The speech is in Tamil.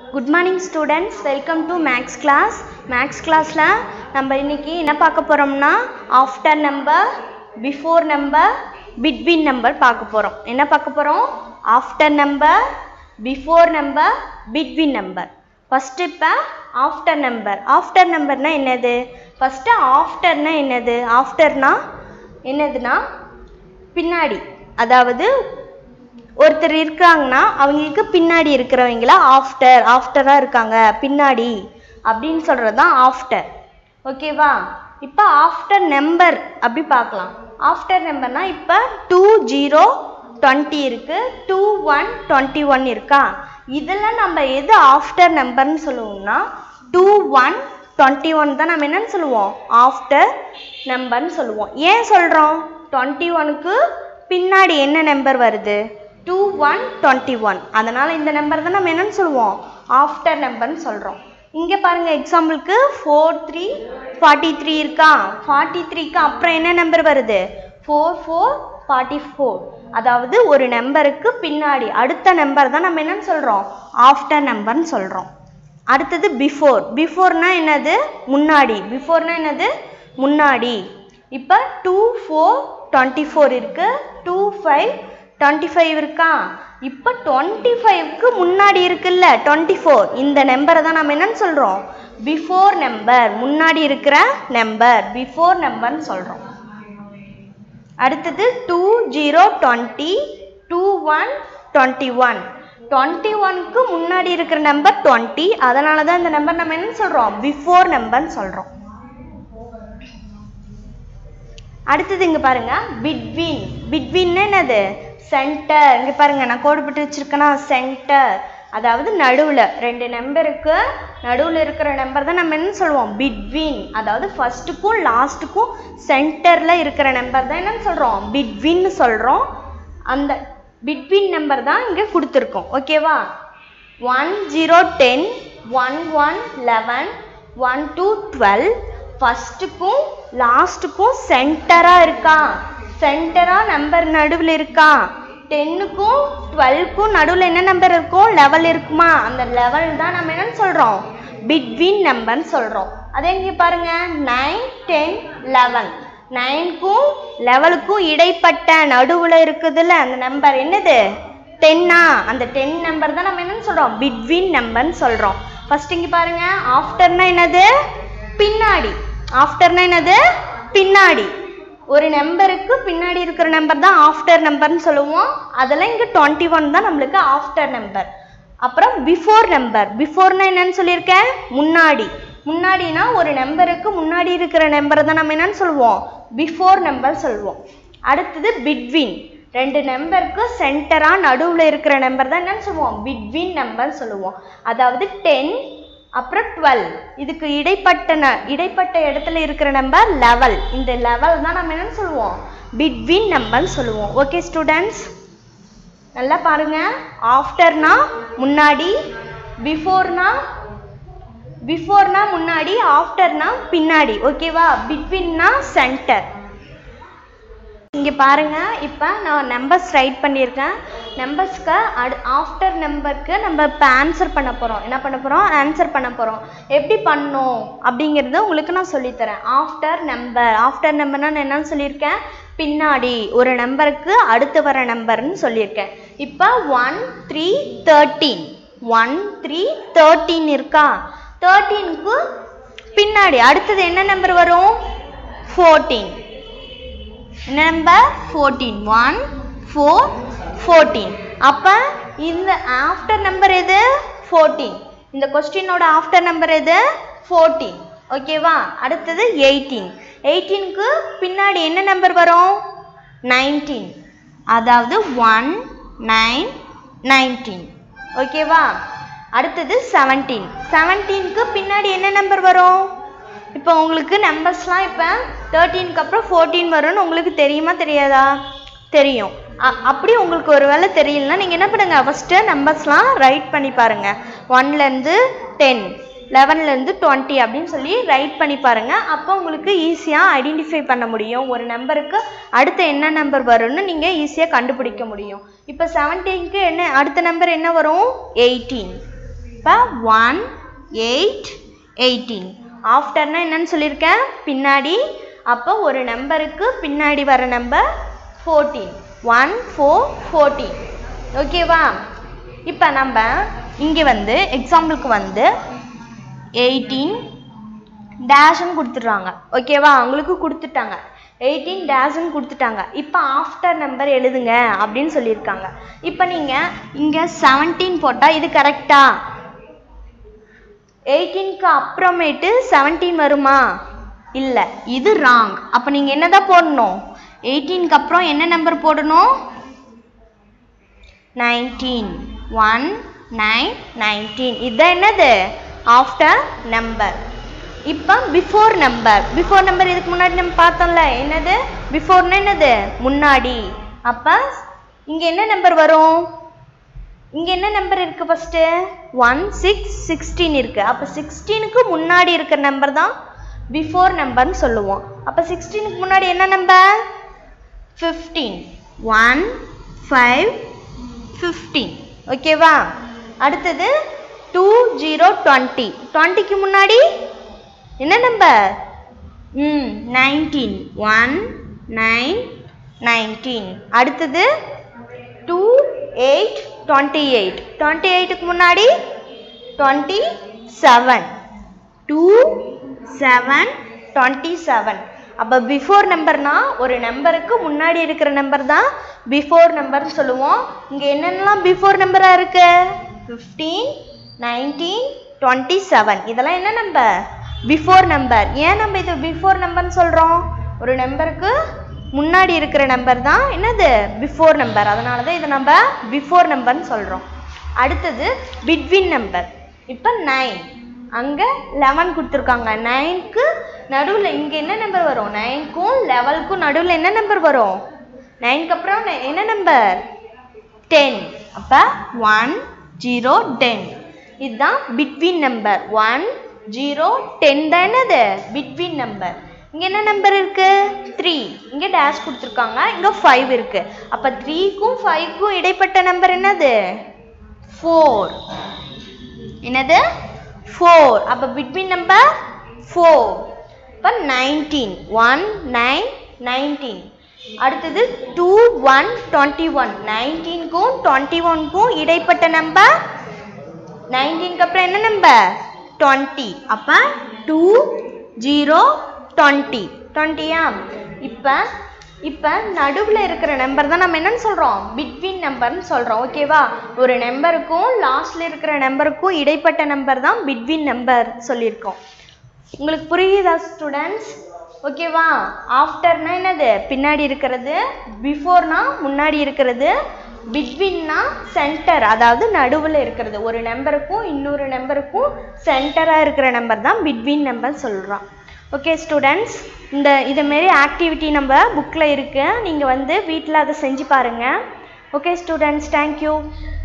good morning students welcome to maths class maths கிளாஸில் நம்ம இன்னைக்கு என்ன பார்க்க போகிறோம்னா after number before number between number பார்க்க போகிறோம் என்ன பார்க்க போகிறோம் after number before number between number first இப்போ ஆஃப்டர் நம்பர் ஆஃப்டர் நம்பர்னா என்னது ஃபஸ்ட்டு ஆஃப்டர்னா என்னது ஆஃப்டர்னா என்னதுன்னா பின்னாடி அதாவது ஒருத்தர் இருக்காங்கன்னா அவங்களுக்கு பின்னாடி இருக்கிறவங்கள ஆஃப்டர் ஆஃப்டராக இருக்காங்க பின்னாடி அப்படின்னு சொல்கிறது தான் ஆஃப்டர் ஓகேவா இப்போ ஆஃப்டர் நம்பர் அப்படி பார்க்கலாம் ஆஃப்டர் நம்பர்னா இப்போ டூ ஜீரோ டுவெண்ட்டி இருக்குது டூ ஒன் டுவெண்ட்டி ஒன் இருக்கா இதில் நம்ம எது ஆஃப்டர் நம்பர்னு சொல்லுவோம்னா டூ ஒன் டுவெண்ட்டி ஒன் தான் நம்ம என்னன்னு சொல்லுவோம் ஆஃப்டர் நம்பர்னு சொல்லுவோம் ஏன் சொல்கிறோம் டுவெண்ட்டி ஒனுக்கு பின்னாடி என்ன நம்பர் வருது டூ ஒன் டுவெண்ட்டி ஒன் அதனால் இந்த நம்பர் தான் நம்ம என்னன்னு சொல்லுவோம் ஆஃப்டர் நம்பர்னு சொல்கிறோம் இங்கே பாருங்கள் எக்ஸாம்பிளுக்கு ஃபோர் த்ரீ ஃபார்ட்டி த்ரீ இருக்கா ஃபார்ட்டி த்ரீக்கு அப்புறம் என்ன நம்பர் வருது ஃபோர் ஃபோர் ஃபார்ட்டி ஃபோர் அதாவது ஒரு நம்பருக்கு பின்னாடி அடுத்த நம்பர் தான் நம்ம என்னன்னு சொல்கிறோம் ஆஃப்டர் நம்பர்னு சொல்கிறோம் அடுத்தது பிஃபோர் பிஃபோர்னா என்னது முன்னாடி பிஃபோர்னா என்னது முன்னாடி இப்போ டூ ஃபோர் டுவெண்ட்டி ஃபோர் இருக்குது டூ ஃபைவ் டுவெண்ட்டி ஃபைவ் இருக்கா இப்போ டுவெண்ட்டி ஃபைவ்க்கு முன்னாடி இருக்குல்ல டுவெண்ட்டி ஃபோர் இந்த நம்பரை தான் நம்ம என்னன்னு சொல்கிறோம் பிஃபோர் நம்பர் முன்னாடி இருக்கிற நம்பர் பிஃபோர் நம்பர்னு சொல்கிறோம் அடுத்தது two zero twenty two one twenty one twenty ஒன்க்கு முன்னாடி இருக்கிற நம்பர் டுவெண்ட்டி அதனால தான் இந்த நம்பர் நம்ம என்ன சொல்கிறோம் பிஃபோர் நம்பர்னு சொல்கிறோம் அடுத்தது இங்கே பாருங்க பிட்வீன் பிட்வீன் என்னது சென்டர் இங்கே பாருங்க நான் கோடு போட்டு வச்சிருக்கேன்னா சென்டர் அதாவது நடுவில் ரெண்டு நம்பருக்கு நடுவில் இருக்கிற நம்பர் தான் நம்ம என்ன சொல்லுவோம் பிட்வீன் அதாவது ஃபர்ஸ்ட்டுக்கும் லாஸ்ட்டுக்கும் சென்டரில் இருக்கிற நம்பர் தான் என்னன்னு சொல்கிறோம் பிட்வீன்னு சொல்கிறோம் அந்த பிட்வீன் நம்பர் தான் இங்கே கொடுத்துருக்கோம் ஓகேவா one zero ten one one eleven one two twelve ஃபஸ்ட்டுக்கும் லாஸ்ட்டுக்கும் சென்டராக இருக்கா சென்டராக நம்பர் நடுவில் இருக்கா டென்னுக்கும் டுவெல்க்கும் நடுவில் என்ன நம்பர் இருக்கும் லெவல் இருக்குமா அந்த லெவல் தான் நம்ம என்னன்னு சொல்கிறோம் பிட்வீன் நம்பர்னு சொல்கிறோம் அதே இங்கே பாருங்க நைன் டென் லெவன் நைனுக்கும் லெவலுக்கும் இடைப்பட்ட நடுவில் இருக்குதுல்ல அந்த நம்பர் என்னது டென்னா அந்த டென் நம்பர் தான் நம்ம என்னன்னு சொல்கிறோம் பிட்வீன் நம்பர்னு சொல்கிறோம் ஃபர்ஸ்ட் இங்கே பாருங்க ஆஃப்டர்னா என்னது பின்னாடி ஆஃப்டர்னா என்னது பின்னாடி ஒரு நம்பருக்கு பின்னாடி இருக்கிற நம்பர் தான் ஆஃப்டர் நம்பர்னு சொல்லுவோம் அதெல்லாம் இங்கே டுவெண்ட்டி ஒன் தான் நம்மளுக்கு ஆஃப்டர் நம்பர் அப்புறம் பிஃபோர் நம்பர் பிஃபோர்னா என்னன்னு சொல்லியிருக்கேன் முன்னாடி முன்னாடினா ஒரு நம்பருக்கு முன்னாடி இருக்கிற நம்பரை தான் நம்ம என்னன்னு சொல்லுவோம் பிஃபோர் நம்பர் சொல்லுவோம் அடுத்தது பிட்வீன் ரெண்டு நம்பருக்கு சென்டராக நடுவில் இருக்கிற நம்பர் தான் என்னன்னு சொல்லுவோம் பிட்வீன் நம்பர் சொல்லுவோம் அதாவது டென் அப்புறம் டுவெல் இதுக்கு இடைப்பட்ட ந இடைப்பட்ட இடத்துல இருக்கிற நம்பர் லெவல் இந்த லெவல் தான் நம்ம என்னன்னு சொல்லுவோம் பிட்வீன் நம்பர்னு சொல்லுவோம் ஓகே ஸ்டூடெண்ட்ஸ் நல்லா பாருங்க ஆஃப்டர்னா முன்னாடி பிஃபோர்னா பிஃபோர்னா முன்னாடி ஆஃப்டர்னா பின்னாடி ஓகேவா பிட்வீன்னா சென்டர் இங்கே பாருங்க இப்போ நான் நம்பர்ஸ் ரைட் பண்ணியிருக்கேன் நம்பர்ஸ்க்கு அடு ஆஃப்டர் நம்பருக்கு நம்ம இப்போ ஆன்சர் பண்ண போகிறோம் என்ன பண்ண போகிறோம் ஆன்சர் பண்ண போகிறோம் எப்படி பண்ணணும் அப்படிங்கிறத உங்களுக்கு நான் சொல்லித்தரேன் ஆஃப்டர் நம்பர் ஆஃப்டர் நம்பர்னா நான் என்னன்னு சொல்லியிருக்கேன் பின்னாடி ஒரு நம்பருக்கு அடுத்து வர நம்பர்னு சொல்லியிருக்கேன் இப்போ one three thirteen one three thirteen இருக்கா தேர்ட்டீனுக்கு பின்னாடி அடுத்தது என்ன நம்பர் வரும் fourteen number fourteen one four fourteen அப்போ இந்த ஆஃப்டர் நம்பர் எது ஃபோர்டீன் இந்த கொஸ்டினோட ஆஃப்டர் நம்பர் எது ஃபோர்டீன் ஓகேவா அடுத்தது எயிட்டீன் எயிட்டீனுக்கு பின்னாடி என்ன நம்பர் வரும் நைன்டீன் அதாவது ஒன் நைன் நைன்டீன் ஓகேவா அடுத்தது செவன்டீன் செவன்டீனுக்கு பின்னாடி என்ன நம்பர் வரும் இப்போ உங்களுக்கு நம்பர்ஸ்லாம் இப்போ தேர்ட்டீனுக்கு அப்புறம் ஃபோர்டீன் வரும்னு உங்களுக்கு தெரியுமா தெரியாதா தெரியும் அ- அப்படி உங்களுக்கு ஒரு வேளை தெரியலனா நீங்கள் என்ன பண்ணுங்க ஃபஸ்ட்டு நம்பர்ஸ்லாம் ரைட் பண்ணி பாருங்கள் ஒன்லேருந்து டென் லெவன்லேருந்து டுவெண்ட்டி அப்படின்னு சொல்லி ரைட் பண்ணி பாருங்கள் அப்போ உங்களுக்கு ஈஸியாக ஐடென்டிஃபை பண்ண முடியும் ஒரு நம்பருக்கு அடுத்த என்ன நம்பர் வரும்னு நீங்கள் ஈஸியாக கண்டுபிடிக்க முடியும் இப்போ செவன்டீனுக்கு என்ன அடுத்த நம்பர் என்ன வரும் எயிட்டீன் இப்போ ஒன் எயிட் எயிட்டீன் ஆஃப்டர்னா என்னன்னு சொல்லியிருக்கேன் பின்னாடி அப்போ ஒரு நம்பருக்கு பின்னாடி வர number fourteen one four fourteen ஓகேவா இப்போ நம்ம இங்கே வந்து எக்ஸாம்பிளுக்கு வந்து எயிட்டீன் டேஷ்னு கொடுத்துட்றாங்க ஓகேவா அவங்களுக்கு கொடுத்துட்டாங்க எயிட்டீன் டேஷ்னு கொடுத்துட்டாங்க இப்போ ஆஃப்டர் நம்பர் எழுதுங்க அப்படின்னு சொல்லியிருக்காங்க இப்போ நீங்கள் இங்கே செவன்டீன் போட்டால் இது கரெக்டா எயிட்டீனுக்கு அப்புறமேட்டு செவன்டீன் வருமா இல்லை இது ராங் அப்போ நீங்கள் என்னதான் போடணும் எயிட்டீனுக்கு அப்புறம் என்ன நம்பர் போடணும் நைன்டீன் ஒன் நைன் நைன்டீன் இதுதான் என்னது ஆஃப்டர் நம்பர் இப்போ பிஃபோர் நம்பர் பிஃபோர் நம்பர் இதுக்கு முன்னாடி நம்ம பார்த்தோம்ல என்னது பிஃபோர்னா என்னது முன்னாடி அப்போ இங்கே என்ன நம்பர் வரும் இங்கே என்ன நம்பர் இருக்குது ஃபஸ்ட்டு ஒன் சிக்ஸ் சிக்ஸ்டீன் இருக்குது அப்போ சிக்ஸ்டீனுக்கு முன்னாடி இருக்கிற நம்பர் தான் பிஃபோர் நம்பர்னு சொல்லுவோம் அப்போ சிக்ஸ்டீனுக்கு முன்னாடி என்ன number fifteen one five fifteen ஓகேவா அடுத்தது டூ ஜீரோ டுவெண்ட்டி டுவெண்ட்டிக்கு முன்னாடி என்ன நம்பர் ம் நைன்டீன் ஒன் நைன் நைன்டீன் அடுத்தது two eight twenty eight twenty எயிட்டுக்கு முன்னாடி twenty seven two seven twenty seven அப்போ பிஃபோர் நம்பர்னா ஒரு நம்பருக்கு முன்னாடி இருக்கிற நம்பர் தான் பிஃபோர் நம்பர்னு சொல்லுவோம் இங்கே என்னென்னலாம் பிஃபோர் நம்பராக இருக்கு ஃபிஃப்டீன் நைன்டீன் டுவெண்ட்டி செவன் இதெல்லாம் என்ன நம்பர் பிஃபோர் நம்பர் ஏன் நம்ம இது பிஃபோர் நம்பர்னு சொல்கிறோம் ஒரு நம்பருக்கு முன்னாடி இருக்கிற நம்பர் தான் என்னது பிஃபோர் நம்பர் அதனால தான் இதை நம்ம பிஃபோர் நம்பர்னு சொல்கிறோம் அடுத்தது பிட்வீன் நம்பர் இப்போ நைன் அங்கே லெவன் கொடுத்துருக்காங்க நைனுக்கு நடுவில் இங்கே என்ன நம்பர் வரும் நைனுக்கும் லெவலுக்கும் நடுவில் என்ன நம்பர் வரும் நைனுக்கு அப்புறம் நை- என்ன நம்பர் டென் அப்போ ஒன் ஜீரோ டென் இதுதான் between number one zero ten தான் என்னது பிட்வீன் நம்பர் இங்கே என்ன நம்பர் இருக்கு த்ரீ இங்கே டேஷ் கொடுத்துருக்காங்க இங்கே ஃபைவ் இருக்கு அப்போ த்ரீக்கும் ஃபைவ்க்கும் இடைப்பட்ட நம்பர் என்னது ஃபோர் என்னது ஃபோர் அப்போ பிட்வீன் நம்பர் ஃபோர் இப்போ நைன்டீன் ஒன் நைன் நைன்டீன் அடுத்தது டூ ஒன் டுவெண்ட்டி ஒன் நைன்டீனுக்கும் டுவெண்ட்டி ஒன்க்கும் இடைப்பட்ட நம்பர் நைன்டீனுக்கு அப்புறம் என்ன நம்பர் டுவெண்ட்டி அப்போ டூ ஜீரோ டுவெண்ட்டி டுவெண்ட்டியா இப்போ இப்போ நடுவில் இருக்கிற நம்பர் தான் நம்ம என்னன்னு சொல்கிறோம் பிட்வீன் நம்பர்னு சொல்கிறோம் ஓகேவா ஒரு நம்பருக்கும் லாஸ்ட்டில் இருக்கிற நம்பருக்கும் இடைப்பட்ட நம்பர் தான் பிட்வீன் நம்பர் சொல்லியிருக்கோம் உங்களுக்கு புரியுதா ஸ்டூடெண்ட்ஸ் ஓகேவா ஆஃப்டர்னா என்னது பின்னாடி இருக்கிறது பிஃபோர்னா முன்னாடி இருக்கிறது பிட்வீன்னா சென்டர் அதாவது நடுவில் இருக்கிறது ஒரு நம்பருக்கும் இன்னொரு நம்பருக்கும் சென்டராக இருக்கிற நம்பர் தான் பிட்வீன் நம்பர் சொல்கிறோம் ஓகே ஸ்டூடெண்ட்ஸ் இந்த இதுமாரி ஆக்டிவிட்டி நம்ம புக்கில் இருக்குது நீங்கள் வந்து வீட்டில் அதை செஞ்சு பாருங்கள் ஓகே ஸ்டூடெண்ட்ஸ் தேங்க்யூ